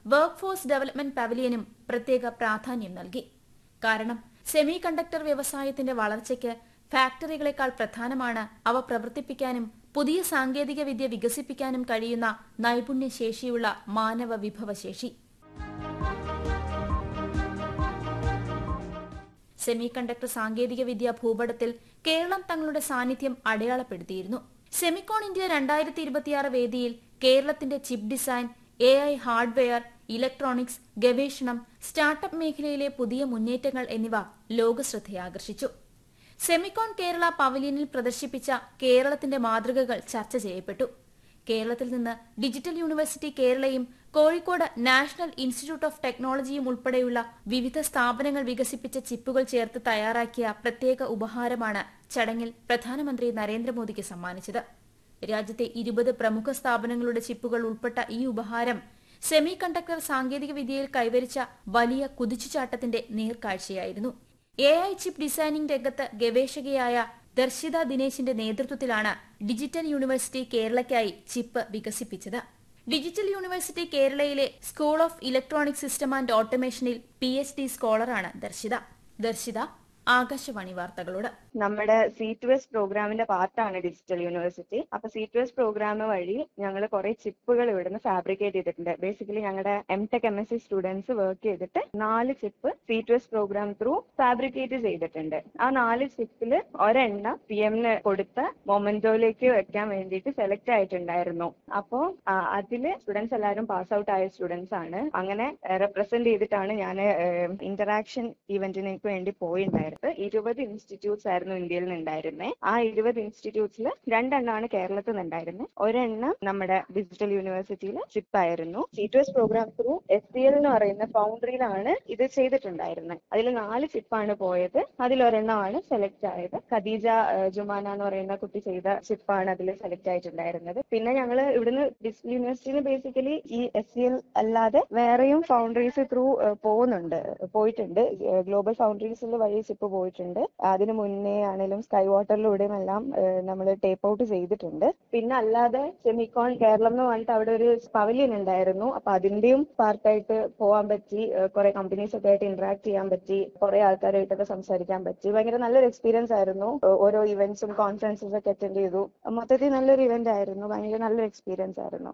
work force development പവലിയനും പ്രത്യേക പ്രാധാന്യം നൽകി കാരണം സെമി കണ്ടക്ടർ വ്യവസായത്തിന്റെ വളർച്ചയ്ക്ക് ഫാക്ടറികളെക്കാൾ പ്രധാനമാണ് അവ പ്രവർത്തിപ്പിക്കാനും പുതിയ സാങ്കേതിക വിദ്യ വികസിപ്പിക്കാനും കഴിയുന്ന നൈപുണ്യശേഷിയുള്ള മാനവ വിഭവശേഷി സെമി കണ്ടക്ടർ സാങ്കേതിക വിദ്യ ഭൂപടത്തിൽ കേരളം തങ്ങളുടെ സാന്നിധ്യം അടയാളപ്പെടുത്തിയിരുന്നു സെമിക്കോൺ ഇന്ത്യ രണ്ടായിരത്തി ഇരുപത്തിയാറ് വേദിയിൽ കേരളത്തിന്റെ chip design A I hardware electronics ഗവേഷണം സ്റ്റാർട്ടപ്പ് മേഖലയിലെ പുതിയ മുന്നേറ്റങ്ങൾ എന്നിവ ലോകശ്രദ്ധയാകർഷിച്ചു സെമിക്കോൺ കേരള പവലിയനിൽ പ്രദർശിപ്പിച്ച കേരളത്തിന്റെ മാതൃകകൾ ചർച്ച ചെയ്യപ്പെട്ടു കേരളത്തിൽ നിന്ന് ഡിജിറ്റൽ യൂണിവേഴ്സിറ്റി കേരളയും കോഴിക്കോട് നാഷണൽ ഇൻസ്റ്റിറ്റ്യൂട്ട് ഓഫ് ടെക്നോളജിയും ഉൾപ്പെടെയുള്ള വിവിധ സ്ഥാപനങ്ങൾ വികസിപ്പിച്ച ചിപ്പുകൾ ചേർത്ത് തയ്യാറാക്കിയ പ്രത്യേക ഉപഹാരമാണ് ചടങ്ങിൽ പ്രധാനമന്ത്രി നരേന്ദ്രമോദിക്ക് സമ്മാനിച്ചത് രാജ്യത്തെ ഇരുപത് പ്രമുഖ സ്ഥാപനങ്ങളുടെ ചിപ്പുകൾ ഉൾപ്പെട്ട ഈ ഉപഹാരം സെമി കണ്ടക്ടർ സാങ്കേതിക വിദ്യയിൽ കൈവരിച്ച വലിയ കുതിച്ചുചാട്ടത്തിന്റെ നേർക്കാഴ്ചയായിരുന്നു എ ഐ ചിപ്പ് ഡിസൈനിംഗ് രംഗത്ത് ഗവേഷകയായ ദർശിത ദിനേശിന്റെ നേതൃത്വത്തിലാണ് ഡിജിറ്റൽ യൂണിവേഴ്സിറ്റി കേരളയ്ക്കായി ചിപ്പ് വികസിപ്പിച്ചത് ഡിജിറ്റൽ യൂണിവേഴ്സിറ്റി കേരളയിലെ school of electronic system and ഓട്ടോമേഷനിൽ പി എച്ച് ഡി സ്കോളറാണ് ദർശിത ദർശിത ആകാശവാണി വാർത്തകളോട് നമ്മുടെ സി ടു എസ് പ്രോഗ്രാമിന്റെ പാർട്ടാണ് ഡിജിറ്റൽ യൂണിവേഴ്സിറ്റി അപ്പൊ സി ടു എസ് പ്രോഗ്രാം വഴി ഞങ്ങൾ കുറെ ചിപ്പുകൾ ഇവിടുന്ന് ഫാബ്രിക്കേറ്റ് ചെയ്തിട്ടുണ്ട് ബേസിക്കലി ഞങ്ങളുടെ M tech M S C students work ചെയ്തിട്ട് നാല് chip C two S program through fabricate ചെയ്തിട്ടുണ്ട് ആ നാല് ചിപ്പിൽ ഒരെണ്ണം പി എമ്മിന് കൊടുത്ത മൊമെന്റോയിലേക്ക് വെക്കാൻ വേണ്ടിയിട്ട് സെലക്ട് ആയിട്ടുണ്ടായിരുന്നു അപ്പോ ആ, അതില് സ്റ്റുഡൻസ് എല്ലാവരും പാസ് ഔട്ട് ആയ സ്റ്റുഡൻസ് ആണ് അങ്ങനെ റെപ്രസെന്റ് ചെയ്തിട്ടാണ് ഞാൻ ഇന്ററാക്ഷൻ ഇവന്റിനേക്ക് വേണ്ടി പോയിണ്ടായിരുന്നത് ഇരുപത് ഇൻസ്റ്റിറ്റ്യൂട്ട്സ് ആയിരുന്നു ഇന്ത്യയിൽ നിന്നുണ്ടായിരുന്നത് ആ ഇരുപത് ഇൻസ്റ്റിറ്റ്യൂട്ട്സിൽ രണ്ടെണ്ണമാണ് കേരളത്തിൽ നിന്നുണ്ടായിരുന്നത് ഒരെണ്ണം നമ്മുടെ ഡിജിറ്റൽ യൂണിവേഴ്സിറ്റിയിൽ ചിപ്പ് ആയിരുന്നു C two S program through S C L എന്ന് പറയുന്ന ഫൗണ്ടറിയിലാണ് ഇത് ചെയ്തിട്ടുണ്ടായിരുന്നത് അതിൽ നാല് ചിപ്പാണ് പോയത് അതിലൊരെണ്ണമാണ് സെലക്ട് ആയത് ഖദീജ ഏഹ്, ജുമാന എന്ന് പറയുന്ന കുട്ടി ചെയ്ത ചിപ്പാണ് അതിൽ സെലക്ട് ആയിട്ടുണ്ടായിരുന്നത് പിന്നെ ഞങ്ങൾ ഇവിടുന്ന് ഡിജിറ്റൽ യൂണിവേഴ്സിറ്റിയിൽ ബേസിക്കലി ഈ എസ് സി എൽ അല്ലാതെ വേറെയും ഫൗണ്ടറീസ് ത്രൂ പോകുന്നുണ്ട് പോയിട്ടുണ്ട് ഗ്ലോബൽ ഫൗണ്ടറീസിൽ വഴി ചിപ്പ് പോയിട്ടുണ്ട് അതിന് മുന്നേ ആണെങ്കിലും സ്കൈ വാട്ടറിലൂടെയും എല്ലാം നമ്മൾ ടേപ്പ് ഔട്ട് ചെയ്തിട്ടുണ്ട് പിന്നെ അല്ലാതെ സെമിക്കോൺ കേരളം എന്ന് പറഞ്ഞിട്ട് അവിടെ ഒരു പവലിയൻ ഉണ്ടായിരുന്നു അപ്പൊ അതിന്റെയും പാർട്ടായിട്ട് പോകാൻ പറ്റി കുറെ കമ്പനീസ് ഒക്കെ ആയിട്ട് ഇന്ററാക്ട് ചെയ്യാൻ പറ്റി കുറെ ആൾക്കാരായിട്ടൊക്കെ സംസാരിക്കാൻ പറ്റി ഭയങ്കര നല്ലൊരു എക്സ്പീരിയൻസ് ആയിരുന്നു ഏഹ് ഓരോ ഇവന്റ്സും കോൺഫറൻസസ് ഒക്കെ അറ്റൻഡ് ചെയ്തു മൊത്തത്തിൽ നല്ലൊരു ഇവന്റ് ആയിരുന്നു ഭയങ്കര നല്ലൊരു എക്സ്പീരിയൻസ് ആയിരുന്നു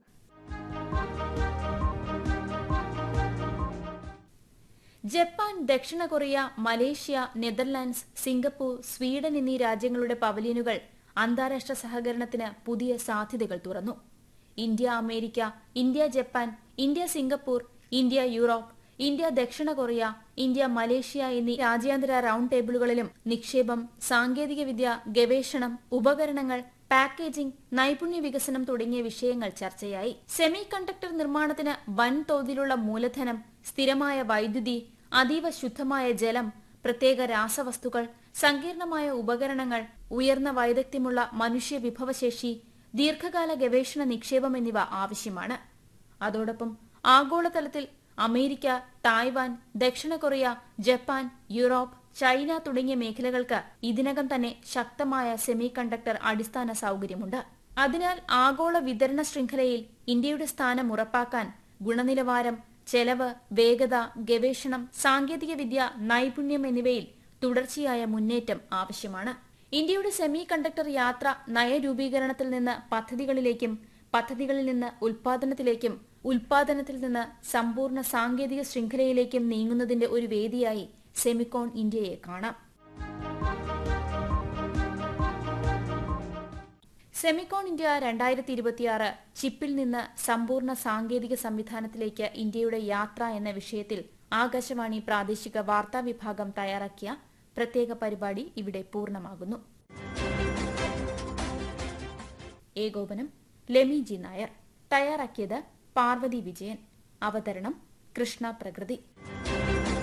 ജപ്പാൻ ദക്ഷിണ Korea Malaysia Netherlands Singapore Sweden എന്നീ രാജ്യങ്ങളുടെ പവലിയനുകൾ അന്താരാഷ്ട്ര സഹകരണത്തിന് പുതിയ സാധ്യതകൾ തുറന്നു India America India Japan India Singapore India Europe India ദക്ഷിണ കൊറിയ ഇന്ത്യ മലേഷ്യ എന്നീ രാജ്യാന്തര റൌണ്ട് ടേബിളുകളിലും നിക്ഷേപം സാങ്കേതികവിദ്യ ഗവേഷണം ഉപകരണങ്ങൾ പാക്കേജിംഗ് നൈപുണ്യ വികസനം തുടങ്ങിയ വിഷയങ്ങൾ ചർച്ചയായി സെമി കണ്ടക്ടർ നിർമ്മാണത്തിന് വൻതോതിലുള്ള മൂലധനം സ്ഥിരമായ വൈദ്യുതി അതീവ ശുദ്ധമായ ജലം പ്രത്യേക രാസവസ്തുക്കൾ സങ്കീർണമായ ഉപകരണങ്ങൾ ഉയർന്ന വൈദഗ്ധ്യമുള്ള മനുഷ്യ വിഭവശേഷി ദീർഘകാല ഗവേഷണ നിക്ഷേപം എന്നിവ ആവശ്യമാണ് അതോടൊപ്പം ആഗോളതലത്തിൽ അമേരിക്ക തായ്വാൻ ദക്ഷിണ കൊറിയ ജപ്പാൻ യൂറോപ്പ് ചൈന തുടങ്ങിയ മേഖലകൾക്ക് ഇതിനകം തന്നെ ശക്തമായ സെമി കണ്ടക്ടർ അടിസ്ഥാന സൗകര്യമുണ്ട് അതിനാൽ ആഗോള വിതരണ ശൃംഖലയിൽ ഇന്ത്യയുടെ സ്ഥാനം ഉറപ്പാക്കാൻ ഗുണനിലവാരം ചെലവ് വേഗത ഗവേഷണം സാങ്കേതികവിദ്യ നൈപുണ്യം എന്നിവയിൽ തുടർച്ചയായ മുന്നേറ്റം ആവശ്യമാണ് ഇന്ത്യയുടെ സെമി കണ്ടക്ടർ യാത്ര നയരൂപീകരണത്തിൽ നിന്ന് പദ്ധതികളിലേക്കും പദ്ധതികളിൽ നിന്ന് ഉൽപാദനത്തിലേക്കും ഉൽപാദനത്തിൽ നിന്ന് സമ്പൂർണ്ണ സാങ്കേതിക ശൃംഖലയിലേക്കും നീങ്ങുന്നതിന്റെ ഒരു വേദിയായി സെമിക്കോൺ ഇന്ത്യയെ കാണാം സെമിക്കോൺ ഇന്ത്യ രണ്ടായിരത്തി ഇരുപത്തിയാറ് ചിപ്പിൽ നിന്ന് സമ്പൂർണ്ണ സാങ്കേതിക സംവിധാനത്തിലേക്ക് ഇന്ത്യയുടെ യാത്ര എന്ന വിഷയത്തിൽ ആകാശവാണി പ്രാദേശിക വാർത്താ വിഭാഗം തയ്യാറാക്കിയ പ്രത്യേക പരിപാടി ഇവിടെ പൂർണ്ണമാകുന്നു ഏകോപനം ലെമി ജി നായർ തയ്യാറാക്കിയത് പാർവതി വിജയൻ അവതരണം കൃഷ്ണ പ്രകൃതി